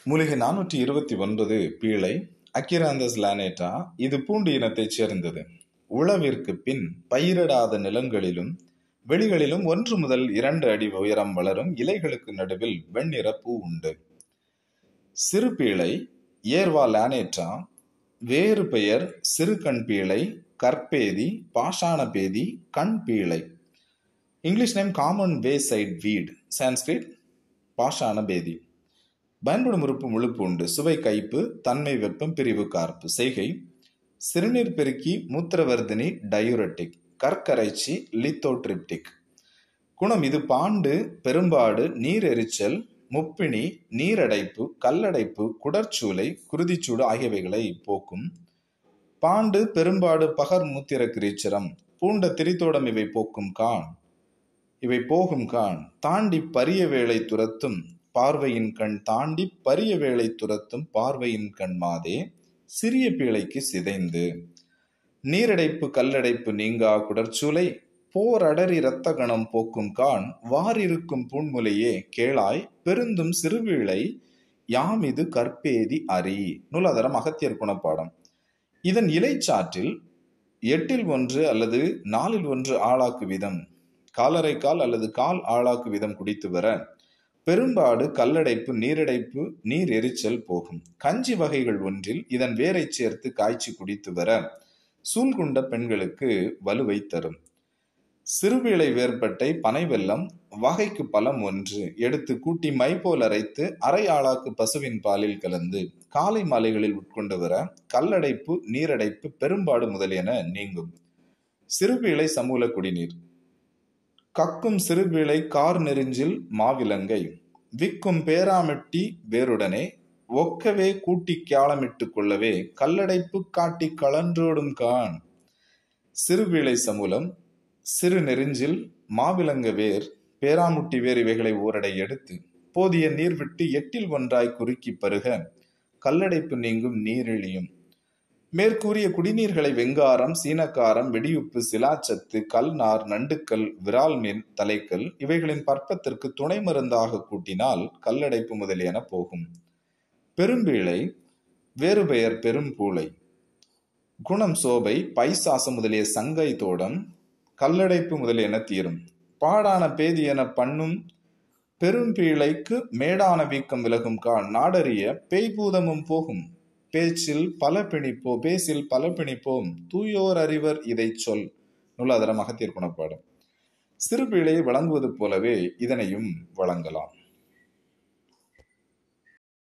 மூலிகை நானூற்றி இருபத்தி ஒன்பது பீளை அக்கிராந்தஸ் லானேட்டா இது பூண்டு இனத்தைச் சேர்ந்தது உழவிற்கு பின் பயிரிடாத நிலங்களிலும் வெளிகளிலும் ஒன்று முதல் இரண்டு அடி உயரம் வளரும் இலைகளுக்கு நடுவில் வெண்ணிற பூ உண்டு சிறு பீளை ஏர்வா லானேட்டா வேறு பெயர் சிறு கண் பீளை கற்பேதி பாஷாண பேதி கண் பீளை English name common wayside weed Sanskrit பாஷாண பேதி பயன்படும் உறுப்பு முழுப்பு உண்டு சுவை கைப்பு தன்மை வெப்பம் பிரிவு கார்ப்பு செய்கை சிறுநீர் பெருக்கி மூத்திரவர்தினி டயூரட்டிக் கற்கரைச்சி லித்தோட்ரிப்டிக் குணம் இது பாண்டு பெரும்பாடு நீர் எரிச்சல் முப்பிணி நீரடைப்பு கல்லடைப்பு குடற்சூலை குருதிச்சூடு ஆகியவைகளை போக்கும் பாண்டு பெரும்பாடு பகர் மூத்திர கிரீச்சரம் பூண்ட திரித்தோடம் இவை போக்கும் கான் இவை போகும் கான் தாண்டி பரிய வேளை துரத்தும் பார்வையின் கண் தாண்டி பரிய வேளை துரத்தும் பார்வையின் கண் மாதே சிறிய பீழைக்கு சிதைந்து நீரடைப்பு கல்லடைப்பு நீங்கா குடற்சூலை போரடரி இரத்த கணம் போக்கும் கான் வாரிருக்கும் புன்முலையே கேளாய் பெருந்தும் சிறுவீழை யாம் இது கற்பேதி அரி நூலாதாரம் அகத்தியர் குணப்பாடம் இதன் இலைச்சாற்றில் எட்டில் ஒன்று அல்லது நாலில் ஒன்று ஆளாக்கு விதம் காலரை கால் அல்லது கால் ஆளாக்கு விதம் குடித்து வர பெரும்பாடு கல்லடைப்பு நீரடைப்பு நீர் எரிச்சல் போகும் கஞ்சி வகைகள் ஒன்றில் இதன் வேரை சேர்த்து காய்ச்சி குடித்து வர சூழ்குண்ட பெண்களுக்கு வலுவை தரும் சிறுவேளை வேர்பட்டை பனை வெல்லம் வகைக்கு பழம் ஒன்று எடுத்து கூட்டி மை போல் அரைத்து அரை ஆளாக்கு பசுவின் பாலில் கலந்து காலை மாலைகளில் உட்கொண்டு வர கல்லடைப்பு நீரடைப்பு பெரும்பாடு முதலியன நீங்கும் சிறுவேளை சமூல குடிநீர் கக்கும் சிறுவேளை கார் நெறிஞ்சில் மாவிலங்கை விக்கும் பேராமெட்டி வேருடனே ஒக்கவே கூட்டி கியாளமிட்டு கொள்ளவே கல்லடைப்பு காட்டி களன்றோடும் கான் சிறுவீளை சமூலம் சிறு நெறிஞ்சில் மாவிலங்க வேர் பேராமுட்டி வேர் இவைகளை ஓரடை எடுத்து போதிய நீர் விட்டு எட்டில் ஒன்றாய் குறுக்கி பருக கல்லடைப்பு நீங்கும் நீரிழியும் மேற்கூறிய குடிநீர்களை வெங்காரம் சீனக்காரம் வெடியுப்பு சிலாச்சத்து கல்நார் நண்டுக்கல் விரால் மீன் தலைக்கல் இவைகளின் பற்பத்திற்கு துணை மருந்தாக கூட்டினால் கல்லடைப்பு முதலியன போகும் பெரும்பீளை வேறு பெயர் பெரும்பூளை குணம் சோபை பைசாசம் முதலிய சங்கை தோடம் கல்லடைப்பு முதலியன தீரும் பாடான பேதி என பண்ணும் பெரும்பீழைக்கு மேடான வீக்கம் விலகும் கால் நாடறிய பேய்பூதமும் போகும் பேச்சில் பல பிணிப்போ பேசில் பல பிணிப்போம் தூயோர் அறிவர் இதை சொல் நூலாதாரம் அகத்தியர் குணப்பாடும் சிறுபீழையை வழங்குவது போலவே இதனையும் வழங்கலாம்